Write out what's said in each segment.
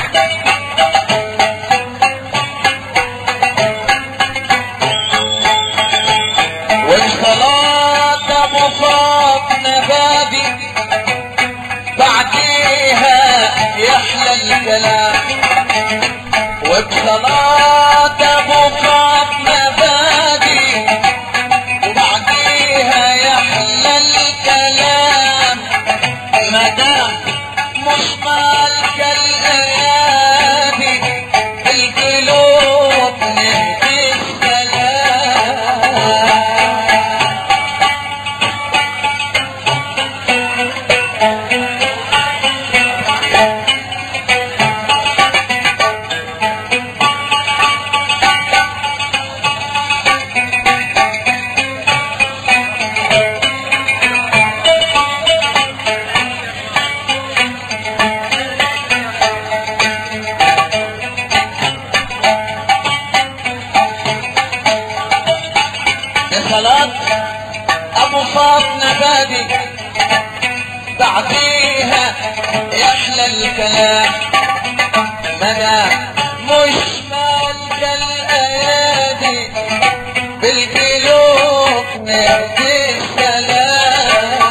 والصلاة ابو فاطمة بادي بعديها يحلى الكلام وبصلاة ابو فاطمة بادي وبعديها يحلى الكلام مدام مش مالك الايادي القلوب نهدي السلام صلاة ابو فاطمة بادي بعديها يحلى الكلام مدى مش مالك الايادي بالقلوب نهدي السلام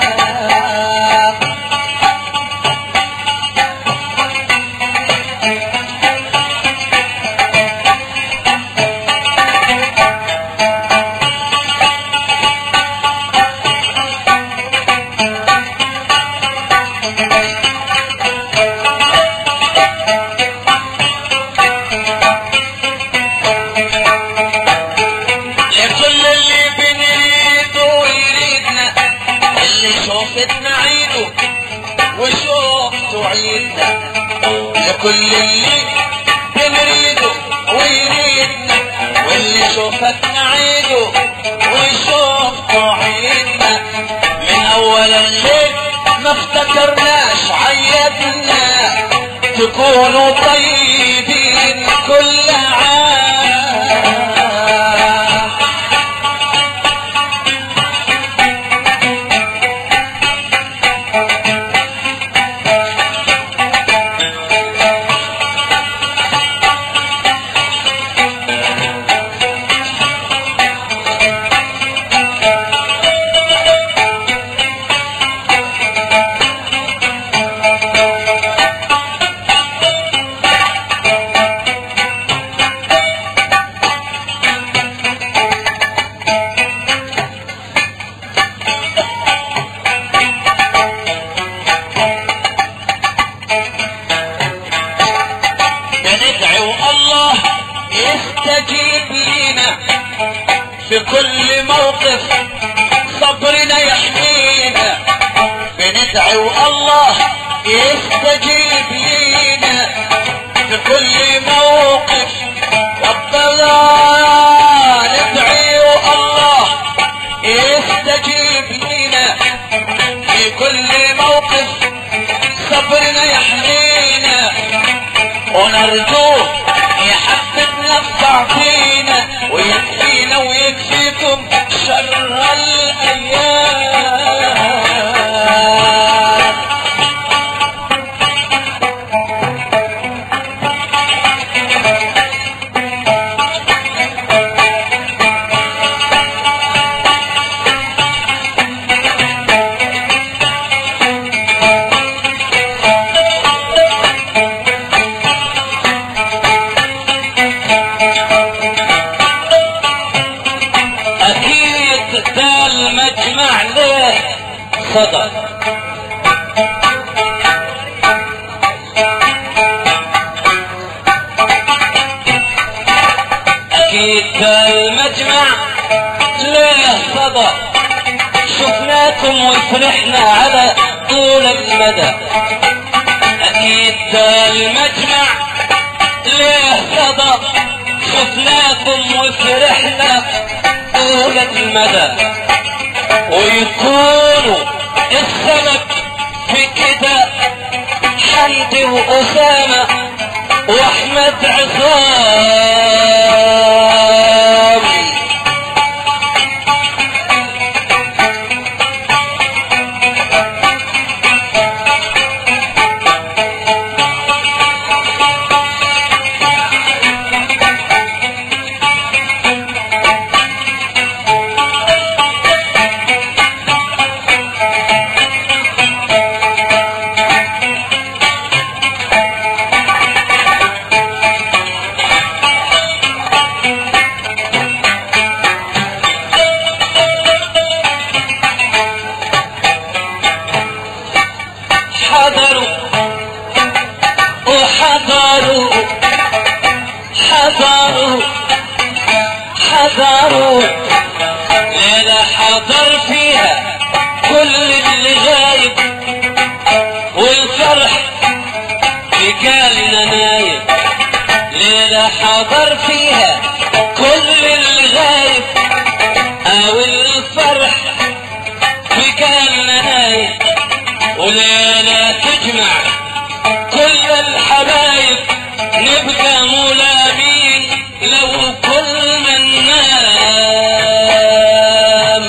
لكل اللي بنريده ويريدنا اللي شوفتنا عيده وشوفته عيدنا لكل اللي بنريده ويريدنا واللي شوفتنا عيده وشوفته عيدنا من اول الليل ما افتكرناش عيدنا تكونوا طيبين كل عام بندعو الله يستجيب لنا في كل موقف صبرنا يحمينا بندعو الله يستجيب لنا في كل موقف ربنا ندعو الله يستجيب لنا في كل موقف صبرنا يحمينا ونرجوه يحببنا في بعضينا ويكفينا ويكفيكم شر الايام اكيد ده المجمع له صدى اكيد ده المجمع له صدى شفناكم وفرحنا على طول المدى اكيد ده المجمع له صدى شفناكم وفرحنا طول المدى ويكونوا السبب في كده حمدي وأسامة وأحمد عصام اعذاره ليلة حضر فيها كل اللي غايب والفرح في كان نايم ليلة حضر فيها كل اللي غايب او الفرح في كان نايم وليلة تجمع كل الحبايب نبقى ملامين لو كل من نام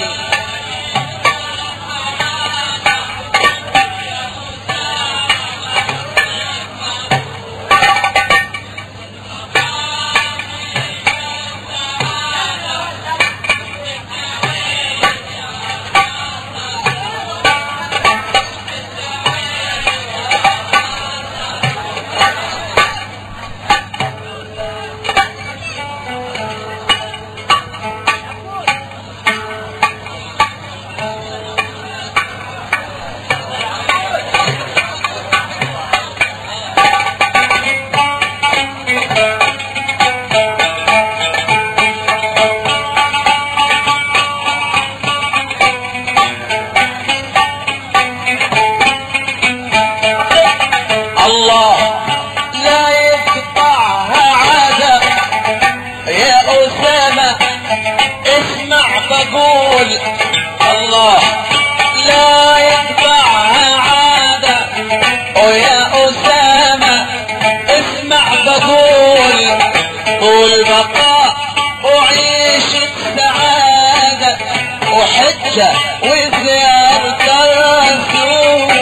الله لا يقطعها عادة يا أسامة اسمع بقول الله لا يقطعها عادة ويا أسامة اسمع بقول طول بقاء وعيش السعادة وحجة وزيارة الرسول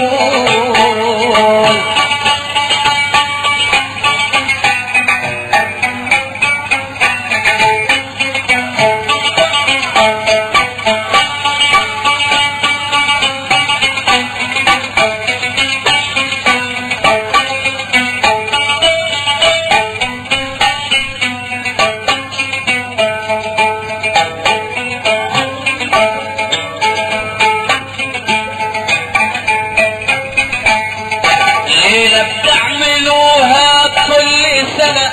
ليلة بتعملوها كل سنة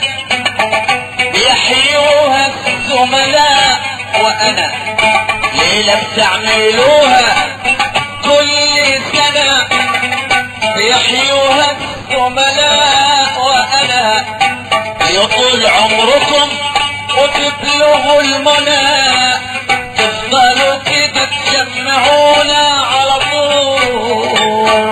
بيحيوها الزملاء وأنا ليلة بتعملوها كل سنة بيحيوها الزملاء وأنا يطول عمركم وتبلغوا المنى تفضلوا كده تجمعونا على طول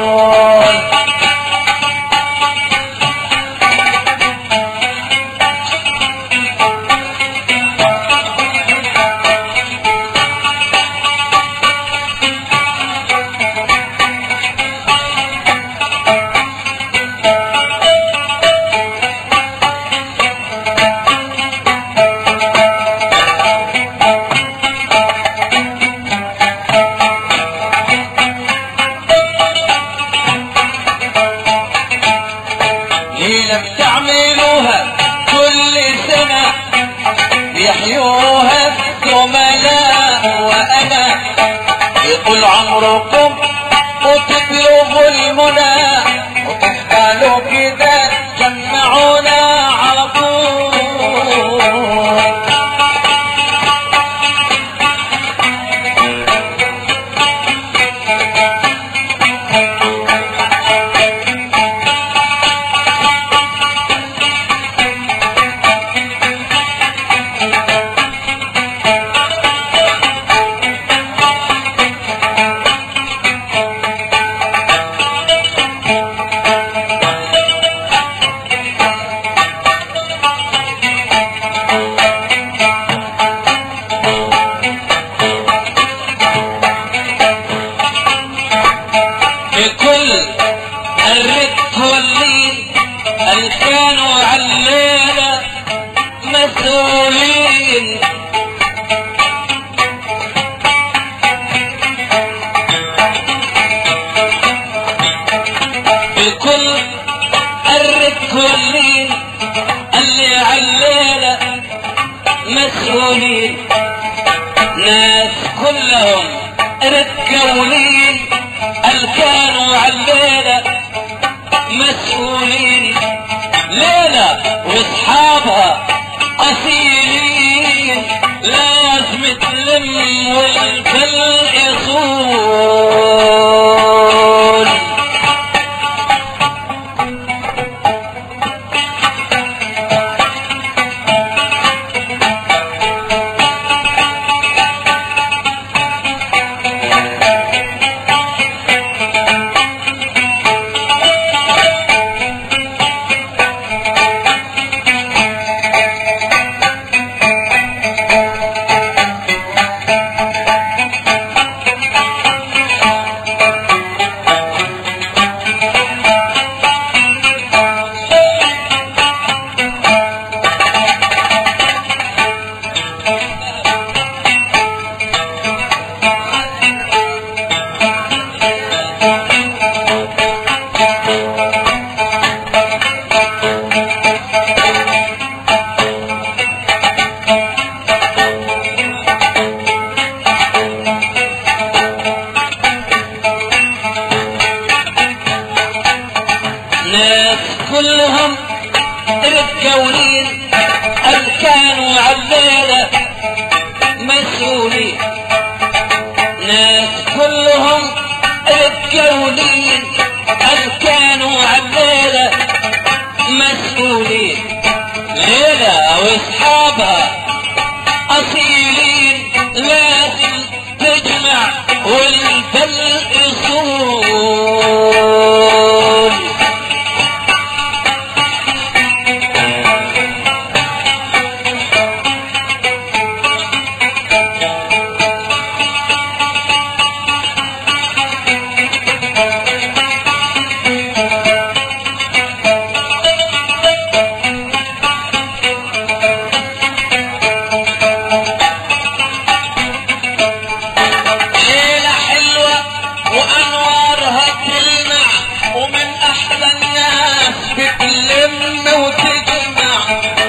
ليلة بتعملوها كل سنة يحيوها الزملاء وأنا يطول عمركم وتبلغوا المنى وتفضلوا كده جمعونا على طول بكل الرق والليل اللي كانوا علينا مسؤولين بكل الرق والليل اللي علينا مسؤولين ناس كلهم ركولين الكانوا علينا مسؤولين ليلى واصحابها اصيلين لا تلم والفل يصول ناس كلهم متكونين أركان وعبادة مسؤولين ناس كلهم متكونين أركان وعبادة مسؤولين ليلة واصحابها أصيلين لازم تجمع والبل يصول ليلة حلوة وأنوارها تلمع ومن أحلى الناس بتلم وتجمع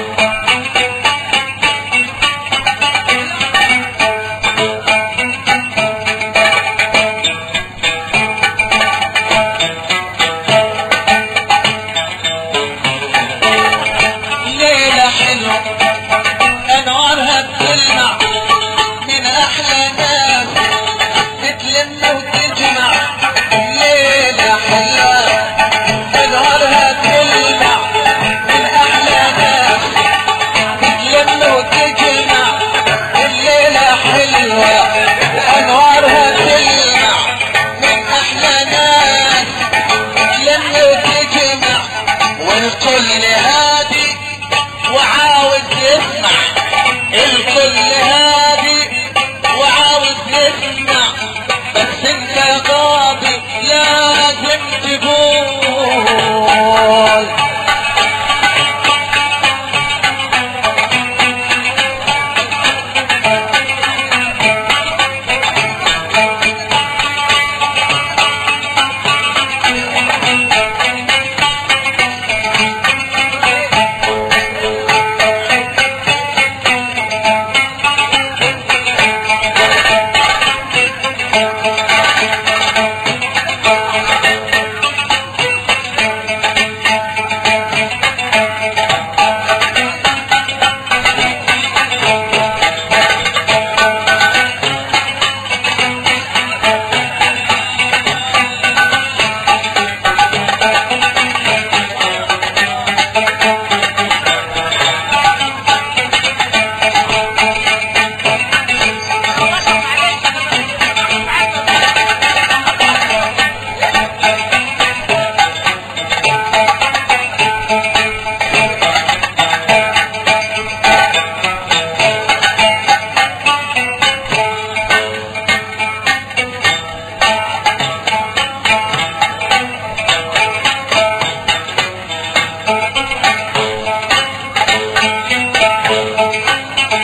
ليلة حلوة أنوارها بتلمع من أحلى ناس بتلم وتجمع ليلة حلوة أنوارها تلمع من أحلى ناس بتلم وتجمع الليلة حلوة أنوارها تلمع من أحلى ناس بتلم وتجمع والكل هادي وعاوز يسمع الكل هادي وعاوز يسمع